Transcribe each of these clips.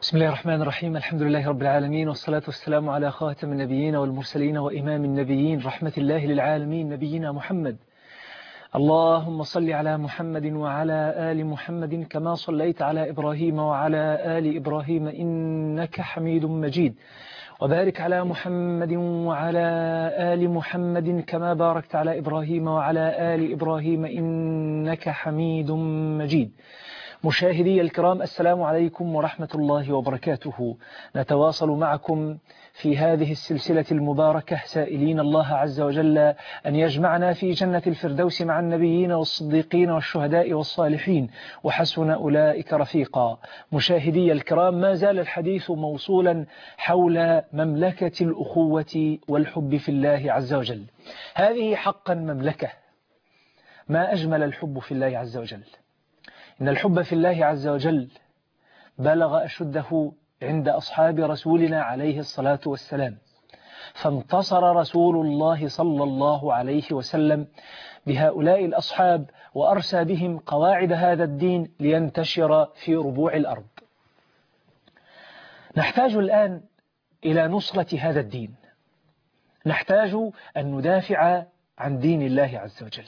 بسم الله الرحمن الرحيم الحمد لله رب العالمين والصلاة والسلام على خاتم النبيين والمرسلين وإمام النبيين رحمة الله للعالمين نبينا محمد اللهم صل على محمد وعلى آل محمد كما صليت على إبراهيم وعلى آل إبراهيم إنك حميد مجيد وبارك على محمد وعلى آل محمد كما باركت على إبراهيم وعلى آل إبراهيم إنك حميد مجيد مشاهدي الكرام السلام عليكم ورحمة الله وبركاته نتواصل معكم في هذه السلسلة المباركة سائلين الله عز وجل أن يجمعنا في جنة الفردوس مع النبيين والصديقين والشهداء والصالحين وحسن أولئك رفيقا مشاهدي الكرام ما زال الحديث موصولا حول مملكة الأخوة والحب في الله عز وجل هذه حقا مملكة ما أجمل الحب في الله عز وجل إن الحب في الله عز وجل بلغ أشده عند أصحاب رسولنا عليه الصلاة والسلام فانتصر رسول الله صلى الله عليه وسلم بهؤلاء الأصحاب وأرسى بهم قواعد هذا الدين لينتشر في ربوع الأرض نحتاج الآن إلى نصرة هذا الدين نحتاج أن ندافع عن دين الله عز وجل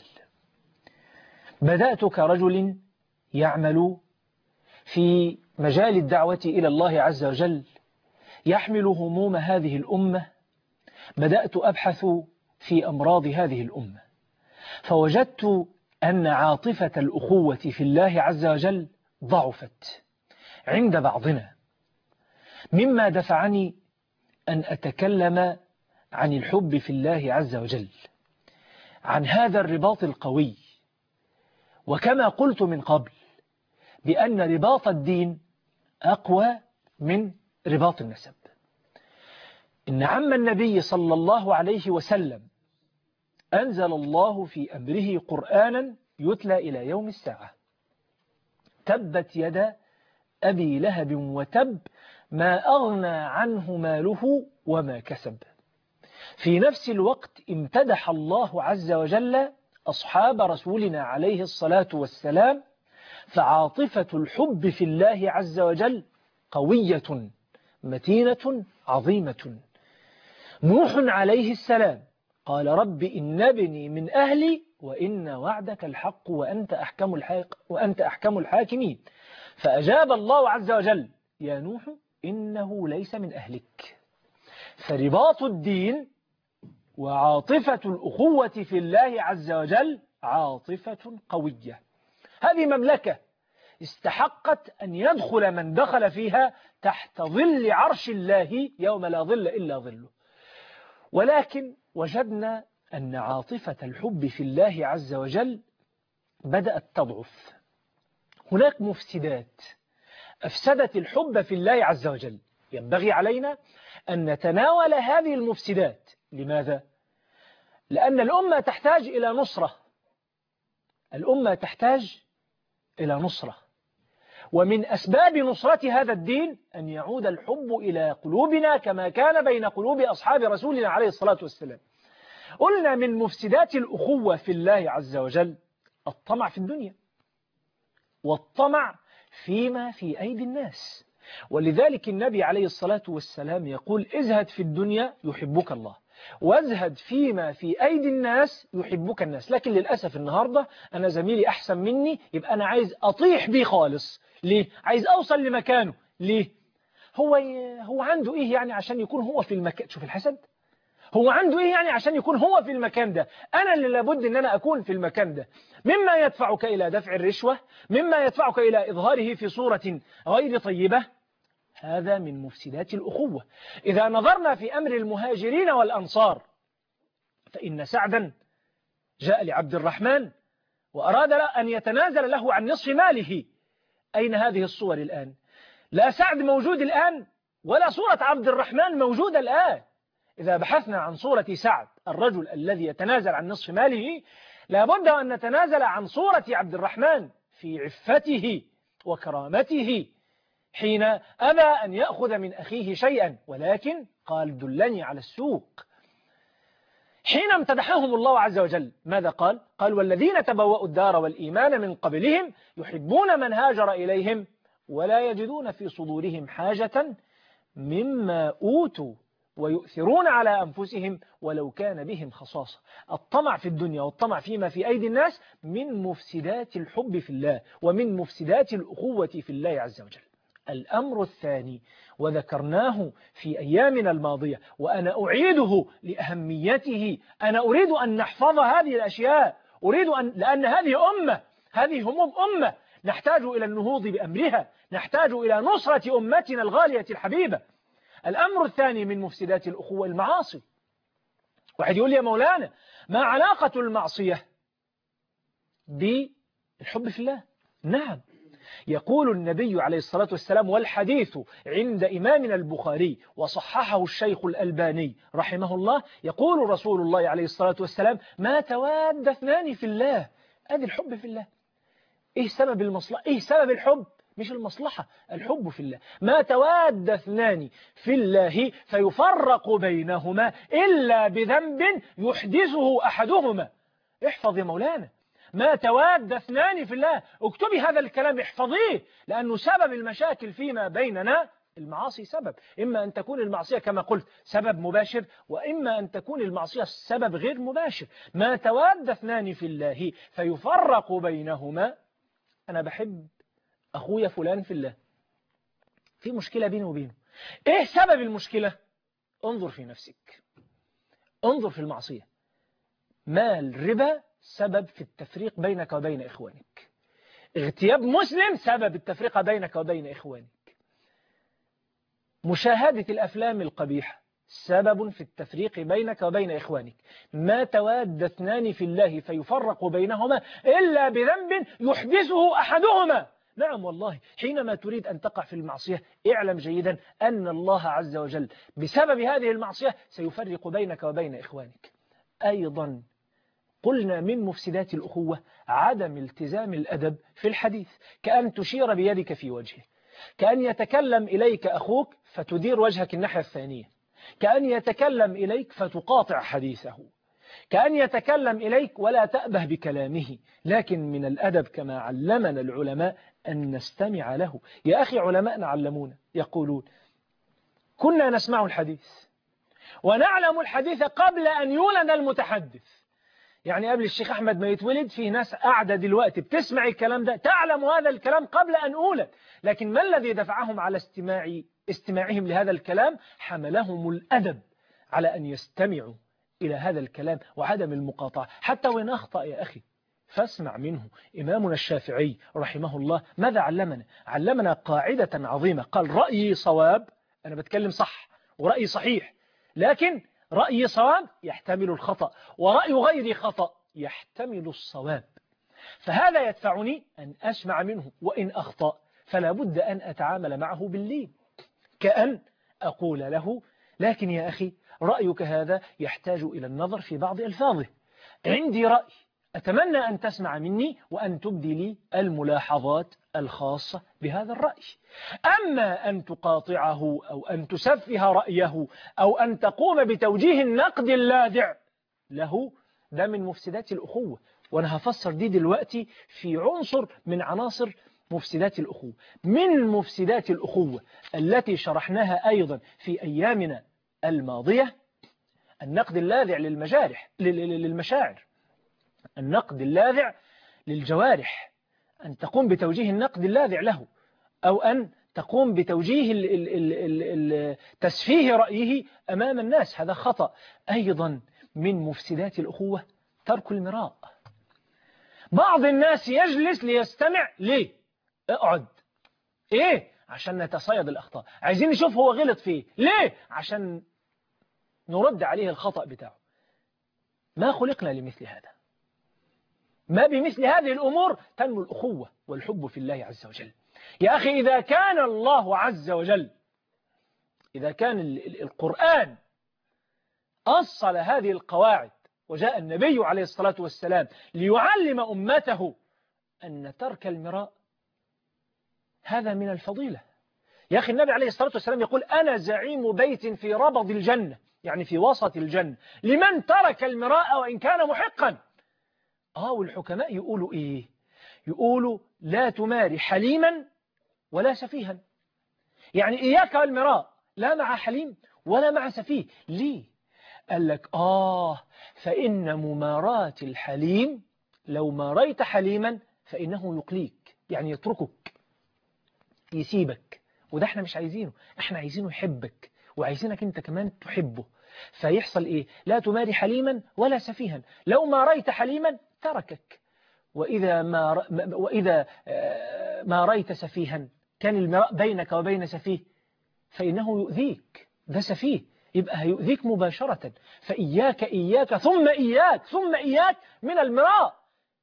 بدأت كرجل يعمل في مجال الدعوة إلى الله عز وجل يحمل هموم هذه الأمة بدأت أبحث في أمراض هذه الأمة فوجدت أن عاطفة الأخوة في الله عز وجل ضعفت عند بعضنا مما دفعني أن أتكلم عن الحب في الله عز وجل عن هذا الرباط القوي وكما قلت من قبل بأن رباط الدين أقوى من رباط النسب إن عم النبي صلى الله عليه وسلم أنزل الله في أمره قرآنا يتلى إلى يوم الساعة تبت يد أبي لهب وتب ما أغنى عنه ماله وما كسب في نفس الوقت امتدح الله عز وجل أصحاب رسولنا عليه الصلاة والسلام فعاطفة الحب في الله عز وجل قوية متينة عظيمة نوح عليه السلام قال رب إن ابني من أهلي وإن وعدك الحق وأنت أحكم, الحاك وأنت أحكم الحاكمين فأجاب الله عز وجل يا نوح إنه ليس من أهلك فرباط الدين وعاطفة الأخوة في الله عز وجل عاطفة قوية هذه مملكة استحقت أن يدخل من دخل فيها تحت ظل عرش الله يوم لا ظل إلا ظله ولكن وجدنا أن عاطفة الحب في الله عز وجل بدأت تضعف هناك مفسدات أفسدت الحب في الله عز وجل ينبغي علينا أن نتناول هذه المفسدات لماذا؟ لأن الأمة تحتاج إلى نصرة الأمة تحتاج إلى نصرة ومن أسباب نصرة هذا الدين أن يعود الحب إلى قلوبنا كما كان بين قلوب أصحاب رسولنا عليه الصلاة والسلام قلنا من مفسدات الأخوة في الله عز وجل الطمع في الدنيا والطمع فيما في أيدي الناس ولذلك النبي عليه الصلاة والسلام يقول ازهد في الدنيا يحبك الله وازهد فيما في أيدي الناس يحبك الناس لكن للأسف النهاردة أنا زميلي أحسن مني يبقى أنا عايز أطيح بيه خالص ليه؟ عايز أوصل لمكانه ليه؟ هو هو عنده إيه يعني عشان يكون هو في المكان شوف الحسد هو عنده إيه يعني عشان يكون هو في المكان ده أنا اللي لابد أن أنا أكون في المكان ده مما يدفعك إلى دفع الرشوة مما يدفعك إلى إظهاره في صورة غير طيبة هذا من مفسدات الأخوة إذا نظرنا في أمر المهاجرين والأنصار فإن سعدا جاء لعبد الرحمن وأراد أن يتنازل له عن نصف ماله أين هذه الصور الآن لا سعد موجود الآن ولا صورة عبد الرحمن موجودة الآن إذا بحثنا عن صورة سعد الرجل الذي يتنازل عن نصف ماله لابد أن نتنازل عن صورة عبد الرحمن في عفته وكرامته حين أبى أن يأخذ من أخيه شيئا ولكن قال دلني على السوق حين امتدحهم الله عز وجل ماذا قال؟ قال والذين تبوأوا الدار والإيمان من قبلهم يحبون من هاجر إليهم ولا يجدون في صدورهم حاجة مما أوتوا ويؤثرون على أنفسهم ولو كان بهم خصاصة الطمع في الدنيا والطمع فيما في أيدي الناس من مفسدات الحب في الله ومن مفسدات الأخوة في الله عز وجل الأمر الثاني وذكرناه في أيامنا الماضية وأنا أعيده لأهميته أنا أريد أن نحفظ هذه الأشياء أريد أن لأن هذه أمة هذه هموم أمة نحتاج إلى النهوض بأمرها نحتاج إلى نصرة أمتنا الغالية الحبيبة الأمر الثاني من مفسدات الأخوة المعاصي واحد يقول لي يا مولانا ما علاقة المعصية بالحب في الله نعم يقول النبي عليه الصلاة والسلام والحديث عند إمامنا البخاري وصححه الشيخ الألباني رحمه الله يقول رسول الله عليه الصلاة والسلام ما تواد اثنان في الله أدي الحب في الله إيه سبب المصلحة إيه سبب الحب مش المصلحة الحب في الله ما تواد اثنان في الله فيفرق بينهما إلا بذنب يحدثه أحدهما احفظ يا مولانا ما تواد اثنان في الله اكتبي هذا الكلام احفظيه لأنه سبب المشاكل فيما بيننا المعاصي سبب إما أن تكون المعصية كما قلت سبب مباشر وإما أن تكون المعصية سبب غير مباشر ما تواد اثنان في الله فيفرق بينهما أنا بحب أخويا فلان في الله في مشكلة بينه وبينه إيه سبب المشكلة انظر في نفسك انظر في المعصية ما الربا سبب في التفريق بينك وبين إخوانك اغتياب مسلم سبب التفرقة بينك وبين إخوانك مشاهدة الأفلام القبيحة سبب في التفريق بينك وبين إخوانك ما تواد اثنان في الله فيفرق بينهما إلا بذنب يحدثه أحدهما نعم والله حينما تريد أن تقع في المعصية اعلم جيدا أن الله عز وجل بسبب هذه المعصية سيفرق بينك وبين إخوانك أيضا قلنا من مفسدات الأخوة عدم التزام الأدب في الحديث كأن تشير بيدك في وجهه كأن يتكلم إليك أخوك فتدير وجهك الناحية الثانية كأن يتكلم إليك فتقاطع حديثه كأن يتكلم إليك ولا تأبه بكلامه لكن من الأدب كما علمنا العلماء أن نستمع له يا أخي علماءنا علمونا يقولون كنا نسمع الحديث ونعلم الحديث قبل أن يولد المتحدث يعني قبل الشيخ أحمد ما يتولد في ناس قاعدة دلوقتي بتسمع الكلام ده تعلم هذا الكلام قبل أن أولد لكن ما الذي دفعهم على استماع استماعهم لهذا الكلام حملهم الأدب على أن يستمعوا إلى هذا الكلام وعدم المقاطعة حتى وإن أخطأ يا أخي فاسمع منه إمامنا الشافعي رحمه الله ماذا علمنا علمنا قاعدة عظيمة قال رأيي صواب أنا بتكلم صح ورأيي صحيح لكن رأيي صواب يحتمل الخطأ ورأي غيري خطأ يحتمل الصواب فهذا يدفعني أن أسمع منه وإن أخطأ فلا بد أن أتعامل معه باللين كأن أقول له لكن يا أخي رأيك هذا يحتاج إلى النظر في بعض ألفاظه عندي رأي أتمنى أن تسمع مني وأن تبدي لي الملاحظات الخاصة بهذا الرأي أما أن تقاطعه أو أن تسفه رأيه أو أن تقوم بتوجيه النقد اللاذع له ده من مفسدات الأخوة وأنا هفسر دي دلوقتي في عنصر من عناصر مفسدات الأخوة من مفسدات الأخوة التي شرحناها أيضا في أيامنا الماضية النقد اللاذع للمجارح للمشاعر النقد اللاذع للجوارح أن تقوم بتوجيه النقد اللاذع له أو أن تقوم بتوجيه ال ال ال ال تسفيه رأيه أمام الناس هذا خطأ أيضا من مفسدات الأخوة ترك المراء بعض الناس يجلس ليستمع ليه اقعد ايه عشان نتصيد الأخطاء عايزين نشوف هو غلط فيه ليه عشان نرد عليه الخطأ بتاعه ما خلقنا لمثل هذا ما بمثل هذه الأمور تنمو الأخوة والحب في الله عز وجل يا أخي إذا كان الله عز وجل إذا كان القرآن أصل هذه القواعد وجاء النبي عليه الصلاة والسلام ليعلم أمته أن ترك المراء هذا من الفضيلة يا أخي النبي عليه الصلاة والسلام يقول أنا زعيم بيت في ربض الجنة يعني في وسط الجنة لمن ترك المراء وإن كان محقا آه والحكماء يقولوا إيه يقولوا لا تماري حليما ولا سفيها يعني إياك والمراء لا مع حليم ولا مع سفيه ليه قال لك آه فإن مماراة الحليم لو ماريت حليما فإنه يقليك يعني يتركك يسيبك وده احنا مش عايزينه احنا عايزينه يحبك وعايزينك انت كمان تحبه فيحصل ايه لا تماري حليما ولا سفيها لو ماريت حليما تركك وإذا ما وإذا ماريت سفيها كان المراء بينك وبين سفيه فإنه يؤذيك ده سفيه يبقى هيؤذيك مباشرة فإياك إياك ثم إياك ثم إياك من المراء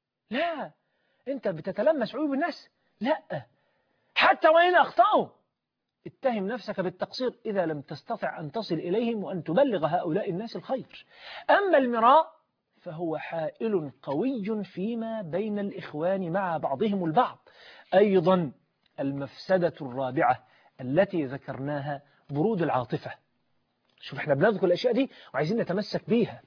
لا أنت بتتلمس عيوب الناس لا حتى وإن أخطأوا اتهم نفسك بالتقصير إذا لم تستطع أن تصل إليهم وأن تبلغ هؤلاء الناس الخير أما المراء فهو حائل قوي فيما بين الإخوان مع بعضهم البعض أيضا المفسدة الرابعة التي ذكرناها برود العاطفة شوف احنا بنذكر الأشياء دي وعايزين نتمسك بيها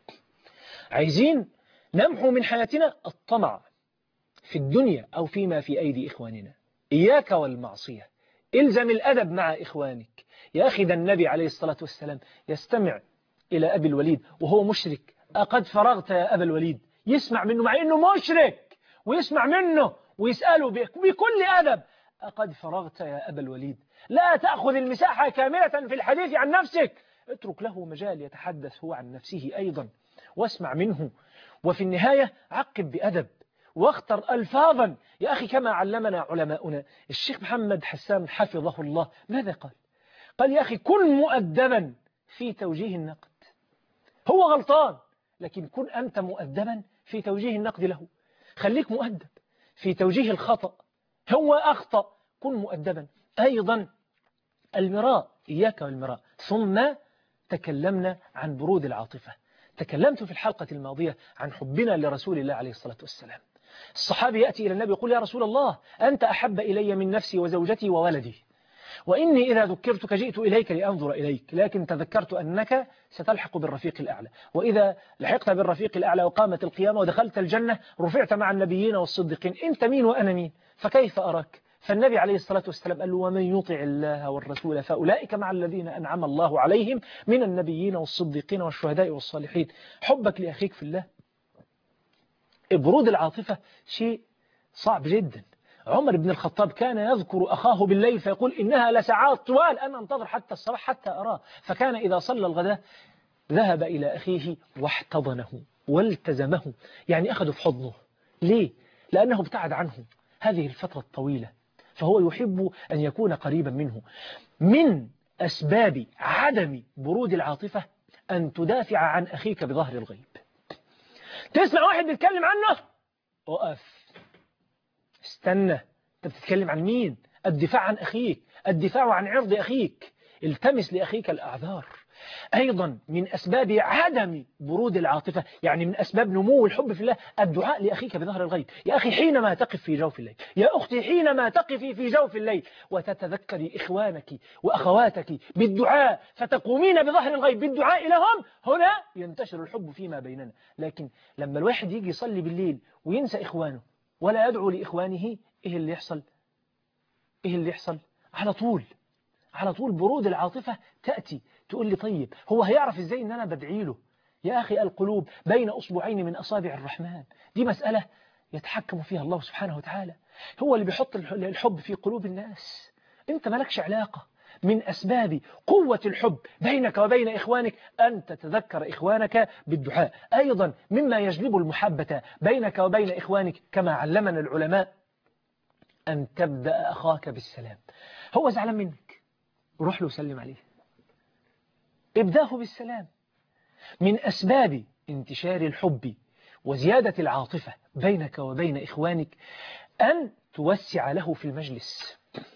عايزين نمحو من حياتنا الطمع في الدنيا أو فيما في أيدي إخواننا إياك والمعصية إلزم الأدب مع إخوانك يا أخي ده النبي عليه الصلاة والسلام يستمع إلى أبي الوليد وهو مشرك أقد فرغت يا أبا الوليد يسمع منه مع أنه مشرك ويسمع منه ويسأله بكل أدب أقد فرغت يا أبا الوليد لا تأخذ المساحة كاملة في الحديث عن نفسك اترك له مجال يتحدث هو عن نفسه أيضا واسمع منه وفي النهاية عقب بأدب واختر ألفاظا يا أخي كما علمنا علماؤنا الشيخ محمد حسان حفظه الله ماذا قال قال يا أخي كن مؤدبا في توجيه النقد هو غلطان لكن كن أنت مؤدبا في توجيه النقد له خليك مؤدب في توجيه الخطأ هو أخطأ كن مؤدبا أيضا المراء إياك والمراء ثم تكلمنا عن برود العاطفة تكلمت في الحلقة الماضية عن حبنا لرسول الله عليه الصلاة والسلام الصحابي يأتي إلى النبي يقول يا رسول الله أنت أحب إلي من نفسي وزوجتي وولدي وإني إذا ذكرتك جئت إليك لأنظر إليك لكن تذكرت أنك ستلحق بالرفيق الأعلى وإذا لحقت بالرفيق الأعلى وقامت القيامة ودخلت الجنة رفعت مع النبيين والصديقين أنت مين وأنا مين فكيف أراك فالنبي عليه الصلاة والسلام قال له ومن يطع الله والرسول فأولئك مع الذين أنعم الله عليهم من النبيين والصديقين والشهداء والصالحين حبك لأخيك في الله برود العاطفة شيء صعب جدا عمر بن الخطاب كان يذكر أخاه بالليل فيقول إنها لساعات طوال أنا أنتظر حتى الصباح حتى أراه فكان إذا صلى الغداء ذهب إلى أخيه واحتضنه والتزمه يعني أخذه في حضنه ليه؟ لأنه ابتعد عنه هذه الفترة الطويلة فهو يحب أن يكون قريبا منه من أسباب عدم برود العاطفة أن تدافع عن أخيك بظهر الغيب تسمع واحد بيتكلم عنه وقف استنى انت بتتكلم عن مين الدفاع عن أخيك الدفاع عن عرض أخيك التمس لأخيك الأعذار أيضا من أسباب عدم برود العاطفة يعني من أسباب نمو الحب في الله الدعاء لأخيك بظهر الغيب يا أخي حينما تقف في جوف الليل يا أختي حينما تقفي في جوف الليل وتتذكري إخوانك وأخواتك بالدعاء فتقومين بظهر الغيب بالدعاء لهم هنا ينتشر الحب فيما بيننا لكن لما الواحد يجي يصلي بالليل وينسى إخوانه ولا يدعو لإخوانه إيه اللي يحصل إيه اللي يحصل على طول على طول برود العاطفة تأتي تقول لي طيب هو هيعرف ازاي ان انا بدعي له يا اخي القلوب بين اصبعين من اصابع الرحمن دي مسألة يتحكم فيها الله سبحانه وتعالى هو اللي بيحط الحب في قلوب الناس انت مالكش علاقة من أسباب قوة الحب بينك وبين إخوانك أن تتذكر إخوانك بالدعاء أيضا مما يجلب المحبة بينك وبين إخوانك كما علمنا العلماء أن تبدأ أخاك بالسلام هو زعلان منك روح له سلم عليه ابداه بالسلام من أسباب انتشار الحب وزيادة العاطفة بينك وبين إخوانك أن توسع له في المجلس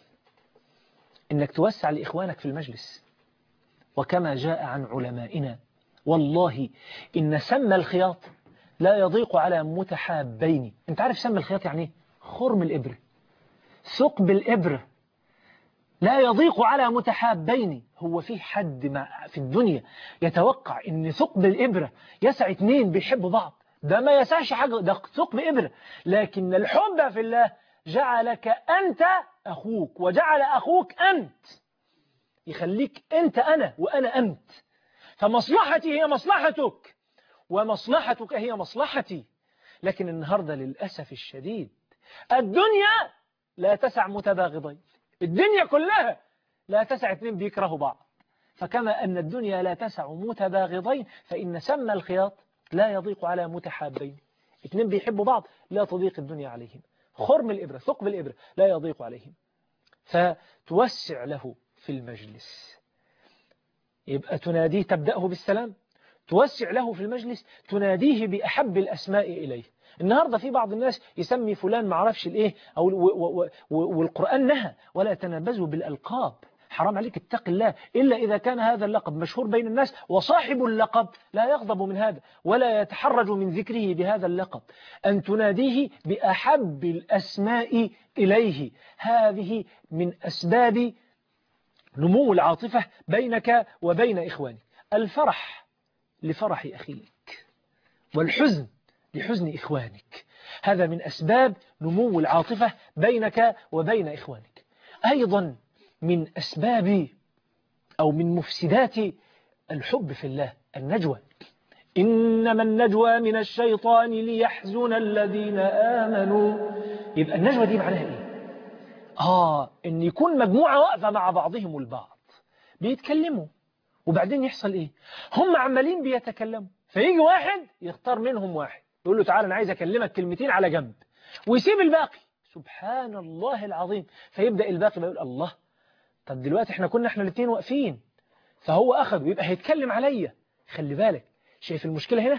إنك توسع لإخوانك في المجلس وكما جاء عن علمائنا والله إن سم الخياط لا يضيق على متحابين انت عارف سم الخياط يعني ايه خرم الإبر ثقب الإبرة لا يضيق على متحابين هو في حد مع في الدنيا يتوقع ان ثقب الإبرة يسع اتنين بيحبوا بعض ده ما يسعش حاجة ده ثقب إبرة لكن الحب في الله جعلك أنت أخوك وجعل أخوك أنت يخليك أنت أنا وأنا أنت فمصلحتي هي مصلحتك ومصلحتك هي مصلحتي لكن النهاردة للأسف الشديد الدنيا لا تسع متباغضين الدنيا كلها لا تسع اثنين بيكرهوا بعض فكما أن الدنيا لا تسع متباغضين فإن سم الخياط لا يضيق على متحابين اثنين بيحبوا بعض لا تضيق الدنيا عليهم خرم الإبرة ثقب الإبرة لا يضيق عليهم فتوسع له في المجلس يبقى تناديه تبدأه بالسلام توسع له في المجلس تناديه بأحب الأسماء إليه النهاردة في بعض الناس يسمي فلان ما عرفش الإيه أو والقرآن نهى ولا تنابزوا بالألقاب حرام عليك اتق الله إلا إذا كان هذا اللقب مشهور بين الناس وصاحب اللقب لا يغضب من هذا ولا يتحرج من ذكره بهذا اللقب أن تناديه بأحب الأسماء إليه هذه من أسباب نمو العاطفة بينك وبين إخوانك الفرح لفرح أخيك والحزن لحزن إخوانك هذا من أسباب نمو العاطفة بينك وبين إخوانك أيضا من أسباب أو من مفسدات الحب في الله النجوى إنما النجوى من الشيطان ليحزن الذين آمنوا يبقى النجوى دي معناها إيه آه إن يكون مجموعة واقفة مع بعضهم البعض بيتكلموا وبعدين يحصل إيه هم عمالين بيتكلموا فيجي واحد يختار منهم واحد يقول له تعالى أنا عايز أكلمك كلمتين على جنب ويسيب الباقي سبحان الله العظيم فيبدأ الباقي بيقول الله طب دلوقتي احنا كنا احنا الاثنين واقفين فهو أخذ ويبقى هيتكلم عليا خلي بالك شايف المشكلة هنا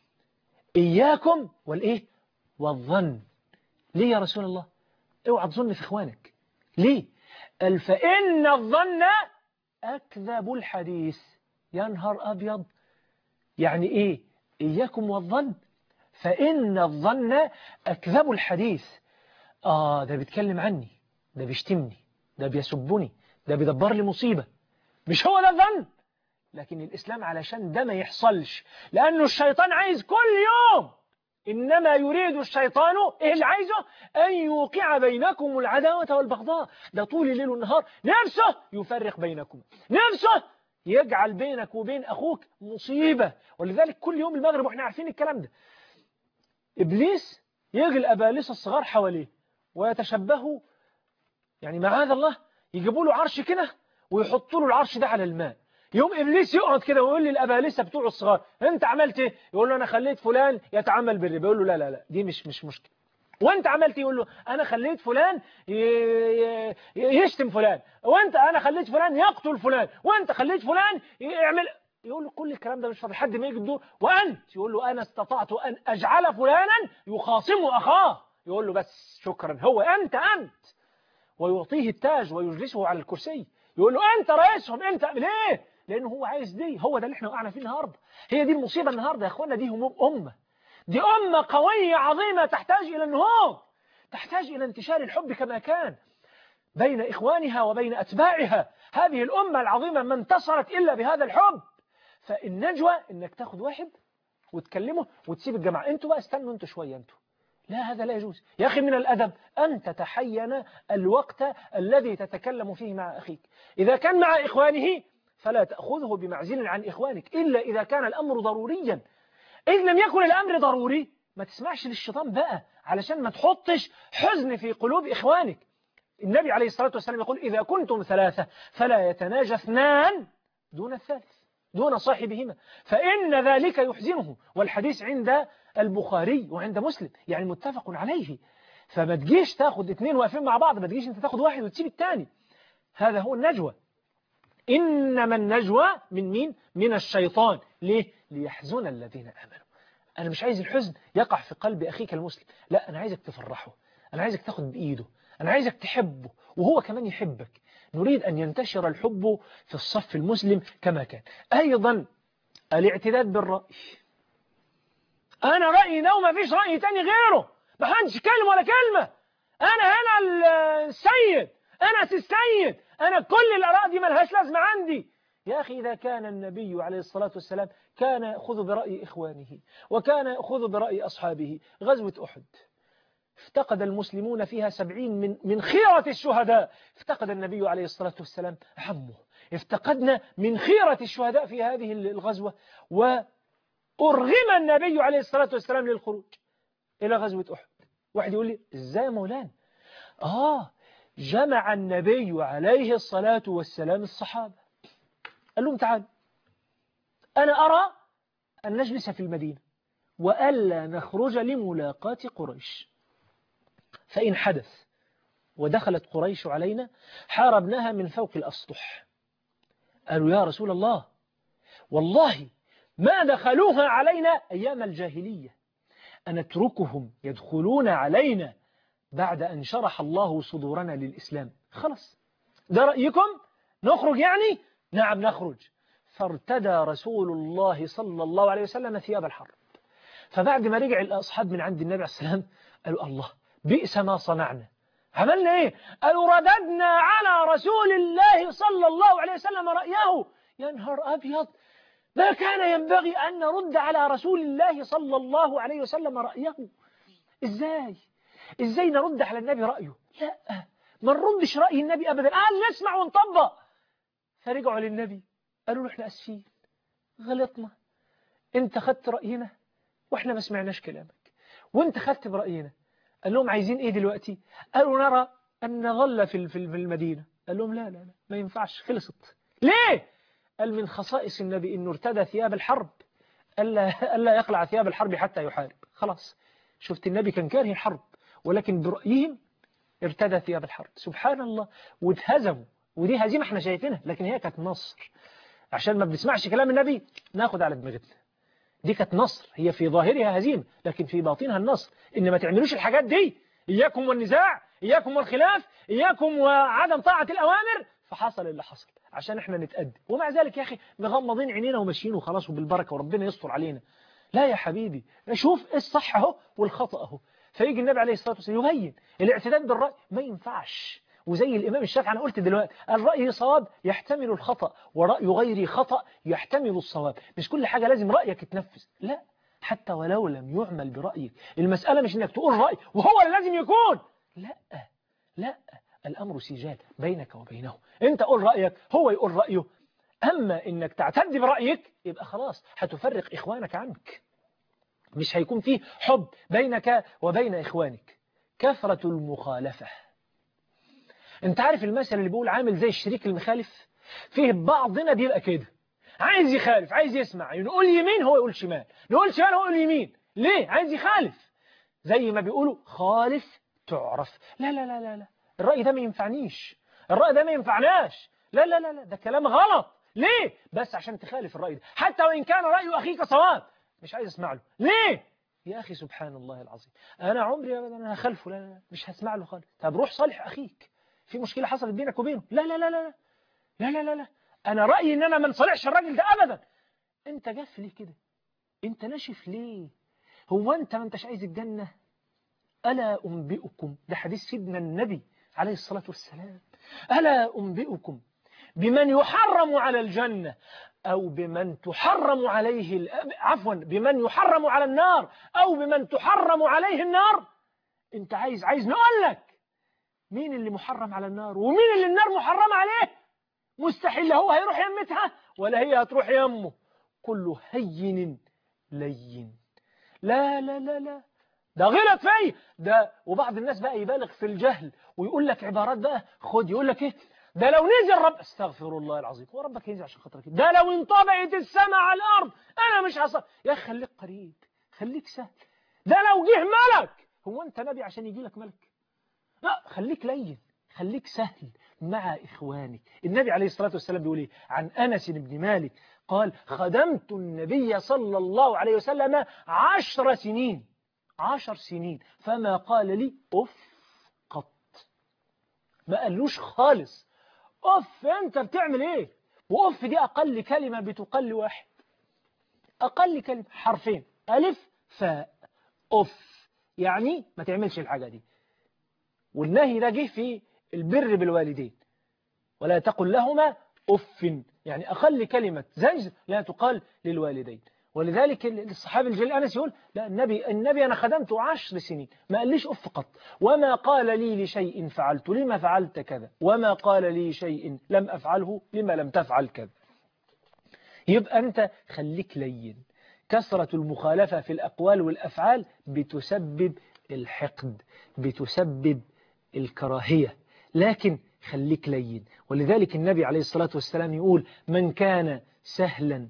إياكم والإيه والظن ليه يا رسول الله اوعى تظن في إخوانك ليه قال فإن الظن أكذب الحديث يا نهار أبيض يعني إيه إياكم والظن فإن الظن أكذب الحديث آه ده بيتكلم عني ده بيشتمني ده بيسبني ده بيدبر لي مصيبة مش هو ده الظن لكن الإسلام علشان ده ما يحصلش لأنه الشيطان عايز كل يوم إنما يريد الشيطان إيه اللي عايزه أن يوقع بينكم العداوة والبغضاء ده طول الليل والنهار نفسه يفرق بينكم نفسه يجعل بينك وبين أخوك مصيبة ولذلك كل يوم المغرب وإحنا عارفين الكلام ده إبليس يجي الأبالسة الصغار حواليه ويتشبهوا يعني معاذ الله يجيبوا له عرش كده ويحطوا له العرش ده على الماء يوم إبليس يقعد كده ويقول للأبالسة بتوعه الصغار أنت عملت إيه؟ يقول له أنا خليت فلان يتعامل بالربا يقول له لا لا لا دي مش مش مشكلة وانت عملت يقول له انا خليت فلان يشتم فلان وانت انا خليت فلان يقتل فلان وانت خليت فلان يعمل يقول له كل الكلام ده مش فاضي لحد ما يجي الدور وانت يقول له انا استطعت ان اجعل فلانا يخاصم اخاه يقول له بس شكرا هو انت انت ويعطيه التاج ويجلسه على الكرسي يقول له انت رئيسهم انت ليه لانه هو عايز دي هو ده اللي احنا وقعنا فيه النهارده هي دي المصيبه النهارده يا اخوانا دي هموم امه دي امه قويه عظيمه تحتاج الى النهوض تحتاج الى انتشار الحب كما كان بين اخوانها وبين اتباعها هذه الامه العظيمه ما انتصرت الا بهذا الحب فالنجوى انك تاخد واحد وتكلمه وتسيب الجماعه انتوا بقى استنوا انتوا شويه انتوا لا هذا لا يجوز يا أخي من الأدب أن تتحين الوقت الذي تتكلم فيه مع أخيك إذا كان مع إخوانه فلا تأخذه بمعزل عن إخوانك إلا إذا كان الأمر ضروريا إذ لم يكن الأمر ضروري ما تسمعش للشيطان بقى علشان ما تحطش حزن في قلوب إخوانك النبي عليه الصلاة والسلام يقول إذا كنتم ثلاثة فلا يتناجى اثنان دون الثالث دون صاحبهما فإن ذلك يحزنه والحديث عند البخاري وعند مسلم يعني متفق عليه فما تجيش تاخد اثنين واقفين مع بعض ما تجيش انت تاخد واحد وتسيب الثاني هذا هو النجوى إنما النجوى من مين؟ من الشيطان ليه؟ ليحزن الذين آمنوا أنا مش عايز الحزن يقع في قلب أخيك المسلم لا أنا عايزك تفرحه أنا عايزك تاخد بإيده أنا عايزك تحبه وهو كمان يحبك نريد أن ينتشر الحب في الصف المسلم كما كان أيضا الاعتداد بالرأي أنا رأيي ده وما فيش رأي تاني غيره ما حدش كلمة ولا كلمة أنا هنا السيد أنا السيد أنا كل الآراء دي ملهاش لازمة عندي يا أخي إذا كان النبي عليه الصلاة والسلام كان يأخذ برأي إخوانه وكان يأخذ برأي أصحابه غزوة أحد افتقد المسلمون فيها سبعين من, من خيرة الشهداء افتقد النبي عليه الصلاة والسلام عمه افتقدنا من خيرة الشهداء في هذه الغزوة وأرغم النبي عليه الصلاة والسلام للخروج إلى غزوة أحد واحد يقول لي إزاي مولانا آه جمع النبي عليه الصلاة والسلام الصحابة قال لهم تعالوا أنا أرى أن نجلس في المدينة وألا نخرج لملاقاة قريش فإن حدث ودخلت قريش علينا حاربناها من فوق الأسطح قالوا يا رسول الله والله ما دخلوها علينا أيام الجاهلية أنتركهم يدخلون علينا بعد أن شرح الله صدورنا للإسلام خلاص ده رأيكم نخرج يعني نعم نخرج فارتدى رسول الله صلى الله عليه وسلم ثياب الحرب فبعد ما رجع الأصحاب من عند النبي عليه السلام قالوا الله بئس ما صنعنا عملنا ايه قالوا رددنا على رسول الله صلى الله عليه وسلم رأيه يا نهار أبيض ما كان ينبغي أن نرد على رسول الله صلى الله عليه وسلم رأيه إزاي إزاي نرد على النبي رأيه لا ما نردش رأي النبي أبدا قال نسمع ونطبق فرجعوا للنبي قالوا له احنا أسفين غلطنا انت خدت رأينا واحنا ما سمعناش كلامك وانت خدت برأينا قال لهم عايزين ايه دلوقتي قالوا نرى أن نظل في في المدينة قال لهم لا لا لا ما ينفعش خلصت ليه قال من خصائص النبي انه ارتدى ثياب الحرب ألا, ألا يقلع ثياب الحرب حتى يحارب خلاص شفت النبي كان كاره الحرب ولكن برأيهم ارتدى ثياب الحرب سبحان الله واتهزموا ودي هزيمة احنا شايفينها لكن هي كانت نصر عشان ما بنسمعش كلام النبي ناخد على دماغتنا دي كانت نصر هي في ظاهرها هزيمة لكن في باطنها النصر إن ما تعملوش الحاجات دي إياكم والنزاع إياكم والخلاف إياكم وعدم طاعة الأوامر فحصل اللي حصل عشان احنا نتقدم ومع ذلك يا أخي مغمضين عينينا وماشيين وخلاص وبالبركة وربنا يستر علينا لا يا حبيبي شوف الصح اهو والخطأ اهو فيجي النبي عليه الصلاة والسلام يبين الاعتداد بالرأي ما ينفعش وزي الإمام الشافعي أنا قلت دلوقتي الرأي صواب يحتمل الخطأ ورأي غيري خطأ يحتمل الصواب مش كل حاجة لازم رأيك يتنفذ لا حتى ولو لم يعمل برأيك المسألة مش انك تقول رأي وهو اللي لازم يكون لا لا الأمر سجال بينك وبينه انت قول رأيك هو يقول رأيه أما إنك تعتد برأيك يبقى خلاص هتفرق إخوانك عنك مش هيكون فيه حب بينك وبين إخوانك كثرة المخالفة انت عارف المثل اللي بيقول عامل زي الشريك المخالف فيه بعضنا بيبقى كده عايز يخالف عايز يسمع نقول يمين هو يقول شمال نقول شمال هو يقول يمين ليه عايز يخالف زي ما بيقولوا خالف تعرف لا لا لا لا لا الرأي ده ما ينفعنيش الرأي ده ما ينفعناش لا لا لا لا ده كلام غلط ليه بس عشان تخالف الرأي ده حتى وإن كان رأي أخيك صواب مش عايز اسمع له ليه يا أخي سبحان الله العظيم أنا عمري أبدا أنا هخلفه لا لا لا مش هسمع له خالص طب روح صالح أخيك في مشكلة حصلت بينك وبينه لا لا لا لا لا لا لا لا أنا رأيي إن أنا ما نصالحش الراجل ده أبدا أنت جاف ليه كده أنت ناشف ليه هو أنت ما أنتش عايز الجنة ألا أنبئكم ده حديث سيدنا النبي عليه الصلاة والسلام ألا أنبئكم بمن يحرم على الجنة أو بمن تحرم عليه عفوا بمن يحرم على النار أو بمن تحرم عليه النار أنت عايز عايز نقول لك مين اللي محرم على النار ومين اللي النار محرم عليه مستحيل هو هيروح يمتها ولا هي هتروح يمه كله هين لين لا لا لا لا ده غلط فيه ده وبعض الناس بقى يبالغ في الجهل ويقول لك عبارات بقى خد يقول لك ايه ده لو نزل رب استغفر الله العظيم هو ربك ينزل عشان خاطرك ده لو انطبقت السماء على الارض انا مش هصل يا اخي خليك قريب خليك سهل ده لو جه ملك هو انت نبي عشان يجي لك ملك لا خليك لين خليك سهل مع إخوانك النبي عليه الصلاة والسلام بيقول إيه عن أنس بن مالك قال خدمت النبي صلى الله عليه وسلم عشر سنين عشر سنين فما قال لي أف قط ما قالوش خالص أف أنت بتعمل إيه وأف دي أقل كلمة بتقل واحد أقل كلمة حرفين ألف فاء أف يعني ما تعملش الحاجة دي والنهي ده جه في البر بالوالدين ولا تقل لهما أف يعني أقل كلمة زجر لا تقال للوالدين ولذلك الصحابي الجليل أنس يقول لا النبي النبي أنا خدمته عشر سنين ما قاليش أف قط وما قال لي لشيء فعلت لما فعلت كذا وما قال لي شيء لم أفعله لما لم تفعل كذا يبقى أنت خليك لين كثرة المخالفة في الأقوال والأفعال بتسبب الحقد بتسبب الكراهية لكن خليك لين ولذلك النبي عليه الصلاة والسلام يقول من كان سهلا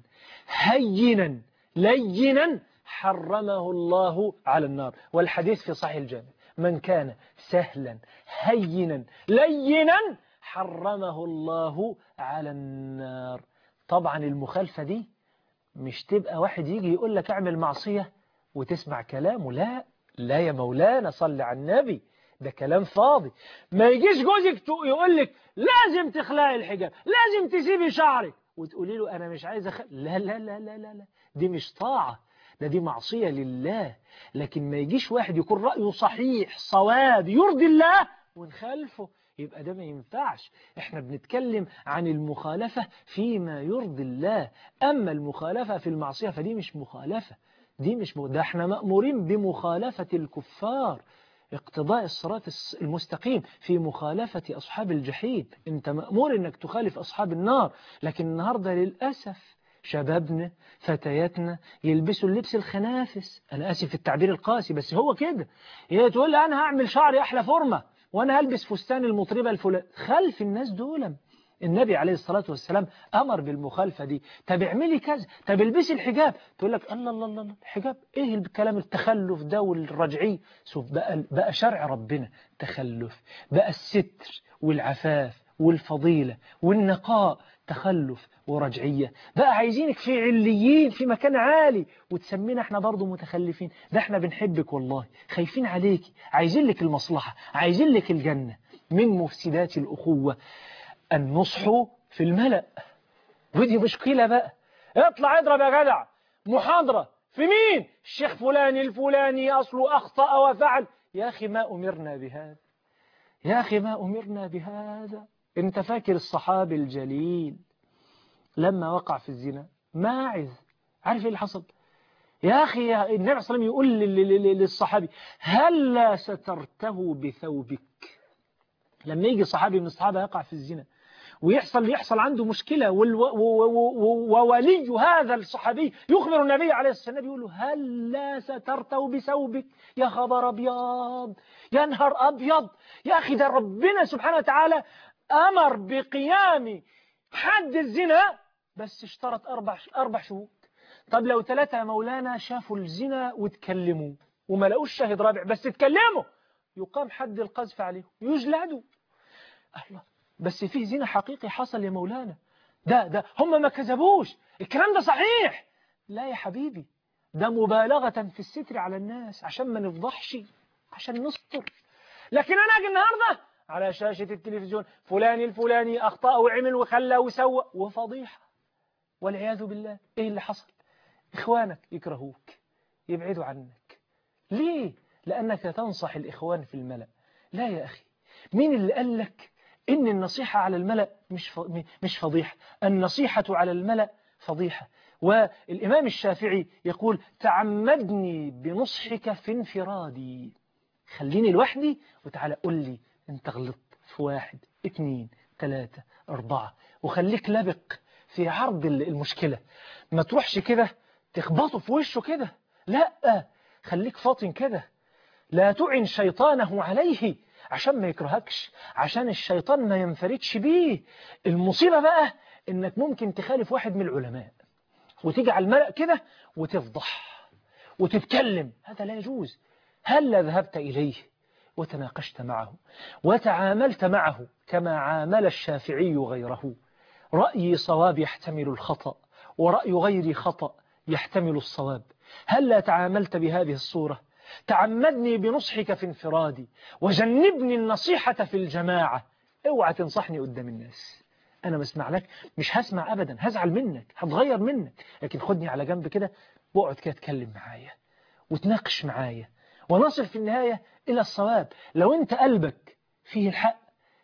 هينا لينا حرمه الله على النار والحديث في صحيح الجامع من كان سهلا هينا لينا حرمه الله على النار طبعا المخالفة دي مش تبقى واحد يجي يقول لك اعمل معصية وتسمع كلامه لا لا يا مولانا صل على النبي ده كلام فاضي ما يجيش جوزك يقول لك لازم تخلعي الحجاب لازم تسيبي شعرك وتقولي له أنا مش عايز أخ... لا لا لا لا لا لا دي مش طاعة ده دي معصية لله لكن ما يجيش واحد يكون رأيه صحيح صواب يرضي الله ونخالفه يبقى ده ما ينفعش احنا بنتكلم عن المخالفة فيما يرضي الله أما المخالفة في المعصية فدي مش مخالفة دي مش م... ده احنا مأمورين بمخالفة الكفار اقتضاء الصراط المستقيم في مخالفة أصحاب الجحيم انت مأمور انك تخالف أصحاب النار لكن النهاردة للأسف شبابنا فتياتنا يلبسوا اللبس الخنافس أنا آسف في التعبير القاسي بس هو كده هي تقول لي أنا هعمل شعري أحلى فورمة وأنا هلبس فستان المطربة الفلان خلف الناس دول النبي عليه الصلاة والسلام أمر بالمخالفة دي طب اعملي كذا طب البسي الحجاب تقول لك الله الله الله الحجاب إيه الكلام التخلف ده والرجعي شوف بقى, بقى شرع ربنا تخلف بقى الستر والعفاف والفضيلة والنقاء تخلف ورجعية بقى عايزينك في عليين في مكان عالي وتسمينا احنا برضو متخلفين ده احنا بنحبك والله خايفين عليكي عايزين لك المصلحة عايزين لك الجنة من مفسدات الأخوة النصح في الملأ ودي مشكلة بقى اطلع اضرب يا جدع محاضرة في مين الشيخ فلان الفلاني أصله أخطأ وفعل يا أخي ما أمرنا بهذا يا أخي ما أمرنا بهذا انت فاكر الصحابي الجليل لما وقع في الزنا ماعز عارف ايه اللي حصل يا أخي النبي صلى الله عليه وسلم يقول للصحابي هل سترته بثوبك لما يجي صحابي من الصحابة يقع في الزنا ويحصل يحصل عنده مشكلة وولي هذا الصحابي يخبر النبي عليه الصلاة والسلام يقول له هل لا سترته بثوبك يا خبر أبيض يا نهر أبيض يا أخي ده ربنا سبحانه وتعالى أمر بقيام حد الزنا بس اشترط أربع, أربع شهود طب لو ثلاثة يا مولانا شافوا الزنا وتكلموا وما لقوش شاهد رابع بس تكلموا يقام حد القذف عليهم يجلدوا الله بس فيه زنا حقيقي حصل يا مولانا ده ده هم ما كذبوش الكلام ده صحيح لا يا حبيبي ده مبالغة في الستر على الناس عشان ما نفضحش عشان نستر لكن أنا أجي النهاردة على شاشة التلفزيون فلان الفلاني أخطأ وعمل وخلى وسوى وفضيحة والعياذ بالله إيه اللي حصل إخوانك يكرهوك يبعدوا عنك ليه لأنك تنصح الإخوان في الملأ لا يا أخي مين اللي قال لك إن النصيحة على الملأ مش مش فضيحة النصيحة على الملأ فضيحة والإمام الشافعي يقول تعمدني بنصحك في انفرادي خليني لوحدي وتعالى قل لي انت غلطت في واحد اتنين تلاتة أربعة وخليك لبق في عرض المشكلة ما تروحش كده تخبطه في وشه كده لا خليك فاطن كده لا تعن شيطانه عليه عشان ما يكرهكش عشان الشيطان ما ينفردش بيه المصيبة بقى انك ممكن تخالف واحد من العلماء وتيجي على الملأ كده وتفضح وتتكلم هذا لا يجوز هل ذهبت إليه وتناقشت معه وتعاملت معه كما عامل الشافعي غيره رأيي صواب يحتمل الخطأ ورأي غيري خطأ يحتمل الصواب هل لا تعاملت بهذه الصورة تعمدني بنصحك في انفرادي وجنبني النصيحة في الجماعة اوعى تنصحني قدام الناس أنا مسمع لك مش هسمع أبدا هزعل منك هتغير منك لكن خدني على جنب كده واقعد كده اتكلم معايا وتناقش معايا ونصل في النهاية إلى الصواب لو أنت قلبك فيه الحق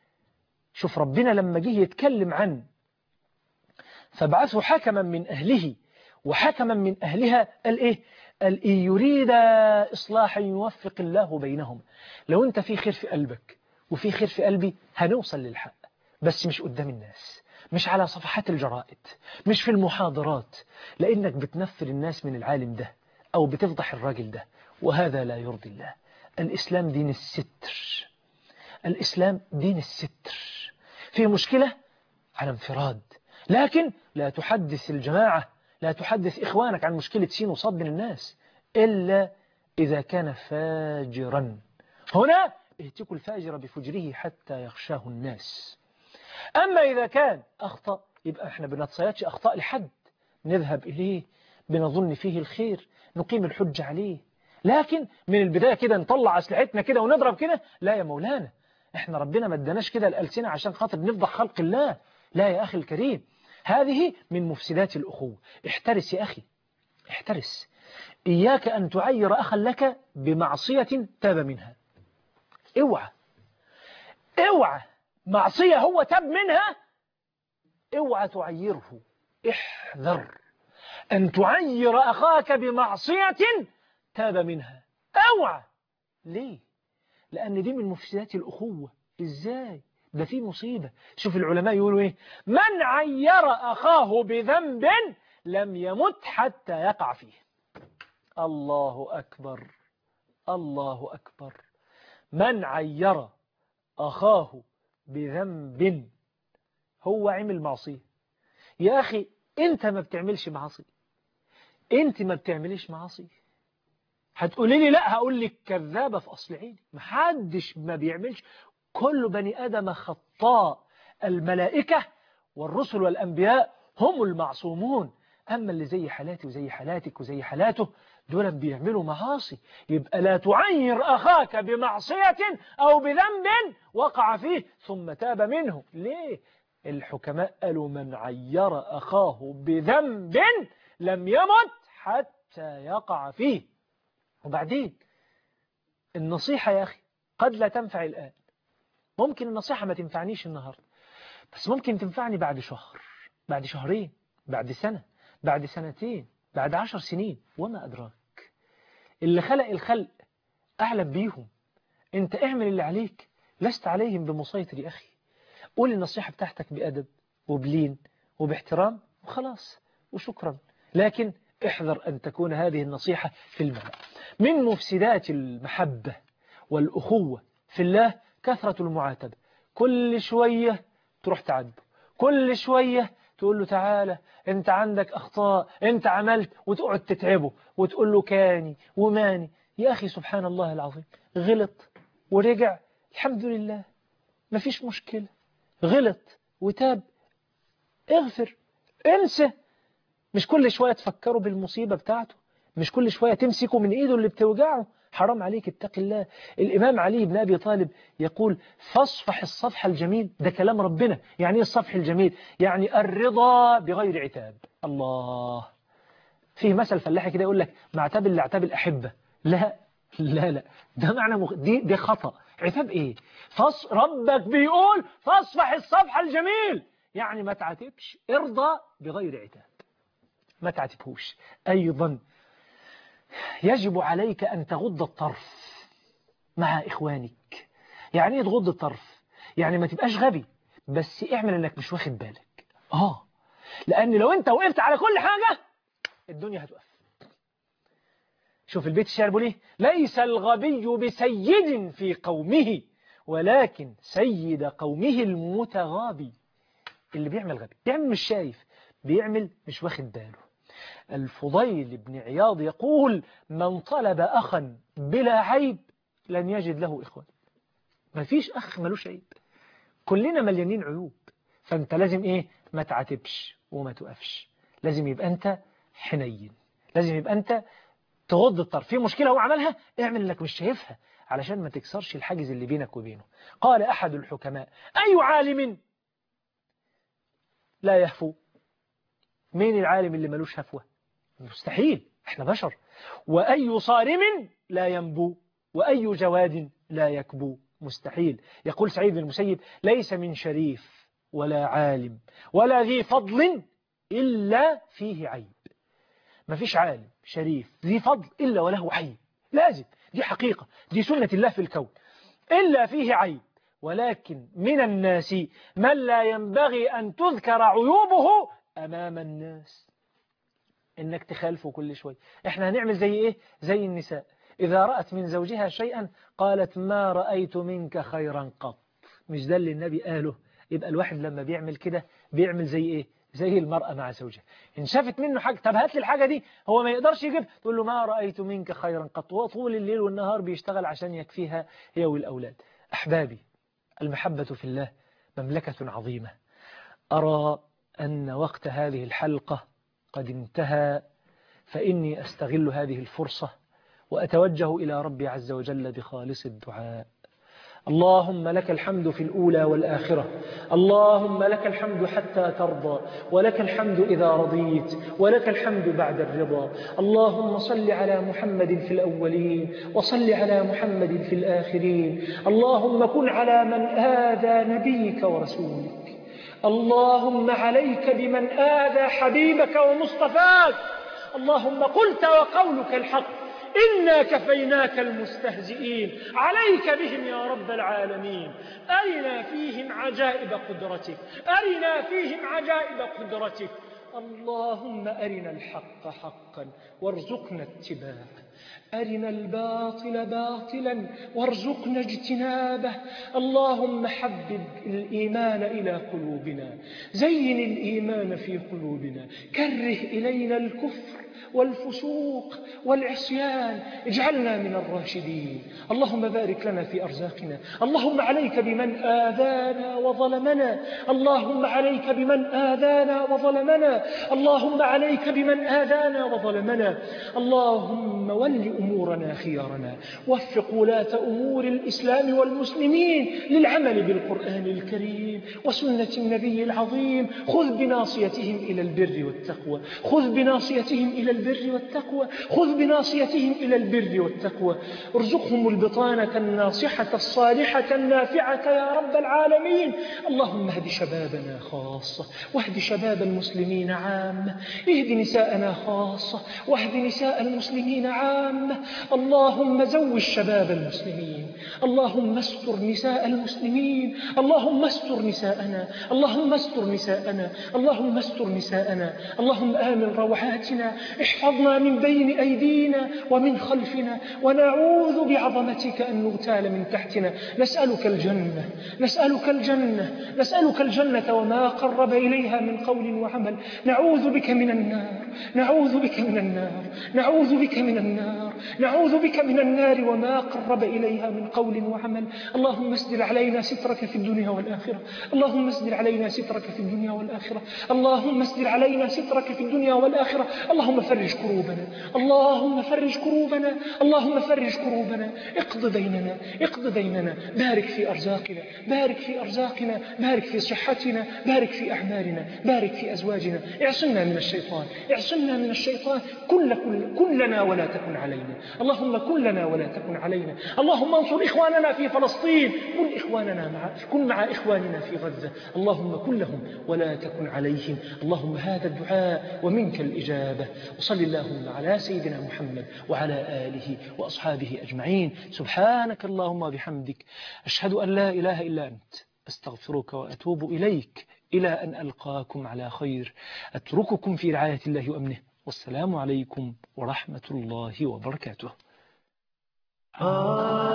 شوف ربنا لما جه يتكلم عن فابعثوا حكما من أهله وحكما من أهلها قال إيه قال إن يريد إصلاحا يوفق الله بينهم لو أنت في خير في قلبك وفي خير في قلبي هنوصل للحق بس مش قدام الناس مش على صفحات الجرائد مش في المحاضرات لأنك بتنفر الناس من العالم ده أو بتفضح الراجل ده وهذا لا يرضي الله الإسلام دين الستر الإسلام دين الستر في مشكلة على انفراد لكن لا تحدث الجماعة لا تحدث إخوانك عن مشكلة سين وصاد من الناس إلا إذا كان فاجرا هنا اهتكوا الفاجر بفجره حتى يخشاه الناس أما إذا كان أخطأ يبقى احنا بنتصيادش أخطاء لحد نذهب إليه بنظن فيه الخير نقيم الحج عليه لكن من البداية كده نطلع أسلحتنا كده ونضرب كده لا يا مولانا احنا ربنا ما اداناش كده الألسنة عشان خاطر نفضح خلق الله لا يا أخي الكريم هذه من مفسدات الأخوة احترس يا أخي احترس إياك أن تعير أخا لك بمعصية تاب منها اوعى اوعى معصية هو تاب منها اوعى تعيره احذر أن تعير أخاك بمعصية تاب منها اوعى ليه لأن دي من مفسدات الأخوة إزاي ده في مصيبة شوف العلماء يقولوا إيه من عير أخاه بذنب لم يمت حتى يقع فيه الله أكبر الله أكبر من عير أخاه بذنب هو عمل معصية يا أخي أنت ما بتعملش معصية أنت ما بتعمليش معصية هتقولي لي لا هقول لك كذابة في أصل عيني محدش ما بيعملش كل بني آدم خطاء الملائكة والرسل والأنبياء هم المعصومون أما اللي زي حالاتي وزي حالاتك وزي حالاته دول بيعملوا معاصي يبقى لا تعير أخاك بمعصية أو بذنب وقع فيه ثم تاب منه ليه؟ الحكماء قالوا من عير أخاه بذنب لم يمت حتى يقع فيه وبعدين النصيحة يا أخي قد لا تنفع الآن ممكن النصيحة ما تنفعنيش النهاردة بس ممكن تنفعني بعد شهر بعد شهرين بعد سنة بعد سنتين بعد عشر سنين وما أدراك اللي خلق الخلق أعلم بيهم أنت اعمل اللي عليك لست عليهم بمسيطر يا أخي قول النصيحة بتاعتك بأدب وبلين وباحترام وخلاص وشكرا لكن احذر أن تكون هذه النصيحة في الملأ من مفسدات المحبة والأخوة في الله كثرة المعاتبة كل شوية تروح تعاتبه كل شوية تقول له تعالى انت عندك أخطاء انت عملت وتقعد تتعبه وتقول له كاني وماني يا أخي سبحان الله العظيم غلط ورجع الحمد لله ما فيش مشكلة غلط وتاب اغفر انسى مش كل شوية تفكروا بالمصيبة بتاعته مش كل شوية تمسكوا من ايده اللي بتوجعه حرام عليك اتق الله الإمام علي بن أبي طالب يقول فاصفح الصفح الجميل ده كلام ربنا يعني ايه الصفح الجميل يعني الرضا بغير عتاب الله فيه مثل فلاحي كده يقول لك معتاب اللي اعتاب الأحبة لا لا لا ده معنى مخ... دي دي خطأ عتاب ايه فص... ربك بيقول فاصفح الصفح الجميل يعني ما تعاتبش ارضى بغير عتاب ما تعاتبهوش أيضا يجب عليك أن تغض الطرف مع إخوانك يعني ايه تغض الطرف يعني ما تبقاش غبي بس اعمل انك مش واخد بالك اه لأن لو انت وقفت على كل حاجة الدنيا هتوقف شوف البيت الشعر بيقول ايه ليس الغبي بسيد في قومه ولكن سيد قومه المتغابي اللي بيعمل غبي بيعمل مش شايف بيعمل مش واخد باله الفضيل بن عياض يقول من طلب أخا بلا عيب لن يجد له إخوان ما فيش أخ ملوش عيب كلنا مليانين عيوب فأنت لازم إيه ما تعاتبش وما تقفش لازم يبقى أنت حنين لازم يبقى أنت تغض الطرف في مشكلة هو عملها اعمل انك مش شايفها علشان ما تكسرش الحاجز اللي بينك وبينه قال أحد الحكماء أي عالم لا يهفو مين العالم اللي ملوش هفوة مستحيل احنا بشر وأي صارم لا ينبو وأي جواد لا يكبو مستحيل يقول سعيد بن المسيب ليس من شريف ولا عالم ولا ذي فضل إلا فيه عيب ما فيش عالم شريف ذي فضل إلا وله عيب لازم دي حقيقة دي سنة الله في الكون إلا فيه عيب ولكن من الناس من لا ينبغي أن تذكر عيوبه أمام الناس إنك تخالفه كل شوي إحنا هنعمل زي إيه زي النساء إذا رأت من زوجها شيئا قالت ما رأيت منك خيرا قط مش ده اللي النبي قاله يبقى الواحد لما بيعمل كده بيعمل زي إيه زي المرأة مع زوجها إن شافت منه حاجة طب هات لي الحاجة دي هو ما يقدرش يجيب تقول له ما رأيت منك خيرا قط هو طول الليل والنهار بيشتغل عشان يكفيها هي والأولاد أحبابي المحبة في الله مملكة عظيمة أرى أن وقت هذه الحلقة قد انتهى فإني أستغل هذه الفرصة وأتوجه إلى ربي عز وجل بخالص الدعاء اللهم لك الحمد في الأولى والآخرة اللهم لك الحمد حتى ترضى ولك الحمد إذا رضيت ولك الحمد بعد الرضا اللهم صل على محمد في الأولين وصل على محمد في الآخرين اللهم كن على من آذى نبيك ورسولك اللهم عليك بمن آذى حبيبك ومصطفاك اللهم قلت وقولك الحق إنا كفيناك المستهزئين عليك بهم يا رب العالمين أرنا فيهم عجائب قدرتك أرنا فيهم عجائب قدرتك اللهم أرنا الحق حقا وارزقنا اتباعه أرنا الباطل باطلا وارزقنا اجتنابه اللهم حبب الإيمان إلى قلوبنا زين الإيمان في قلوبنا كره إلينا الكفر والفسوق والعصيان اجعلنا من الراشدين اللهم بارك لنا في أرزاقنا اللهم عليك بمن آذانا وظلمنا اللهم عليك بمن آذانا وظلمنا اللهم عليك بمن آذانا وظلمنا اللهم ول أمورنا خيارنا وفق ولاة أمور الإسلام والمسلمين للعمل بالقرآن الكريم وسنة النبي العظيم خذ بناصيتهم إلى البر والتقوى خذ بناصيتهم إلى البر والتقوى خذ بناصيتهم إلى البر والتقوى ارزقهم البطانة الناصحة الصالحة النافعة يا رب العالمين اللهم اهد شبابنا خاصة واهد شباب المسلمين عامة اهد نساءنا خاصة واهد نساء المسلمين عامة اللهم زوج شباب المسلمين اللهم استر نساء المسلمين اللهم استر نساءنا اللهم استر نساءنا اللهم استر نساءنا اللهم آمن روعاتنا احفظنا من بين أيدينا ومن خلفنا ونعوذ بعظمتك أن نغتال من تحتنا نسألك الجنة نسألك الجنة نسألك الجنة وما قرب إليها من قول وعمل نعوذ بك من النار نعوذ بك من النار نعوذ بك من النار نعوذ بك من النار وما قرب إليها من قول وعمل اللهم اسدل علينا سترك في الدنيا والآخرة اللهم اسدل علينا سترك في الدنيا والآخرة اللهم اسدل علينا سترك في الدنيا والآخرة اللهم فرج كروبنا اللهم فرج كروبنا اللهم فرج كروبنا اقض ديننا اقض ديننا بارك في أرزاقنا بارك في أرزاقنا بارك في صحتنا بارك في أعمالنا بارك في أزواجنا اعصمنا من الشيطان اعصمنا من الشيطان كل كل كلنا ولا تكن علينا اللهم كن لنا ولا تكن علينا اللهم انصر إخواننا في فلسطين كن إخواننا مع كن مع إخواننا في غزة اللهم كن لهم ولا تكن عليهم اللهم هذا الدعاء ومنك الإجابة وصل اللهم على سيدنا محمد وعلى آله وأصحابه أجمعين سبحانك اللهم وبحمدك أشهد أن لا إله إلا أنت أستغفرك وأتوب إليك إلى أن ألقاكم على خير أترككم في رعاية الله وأمنه والسلام عليكم ورحمة الله وبركاته.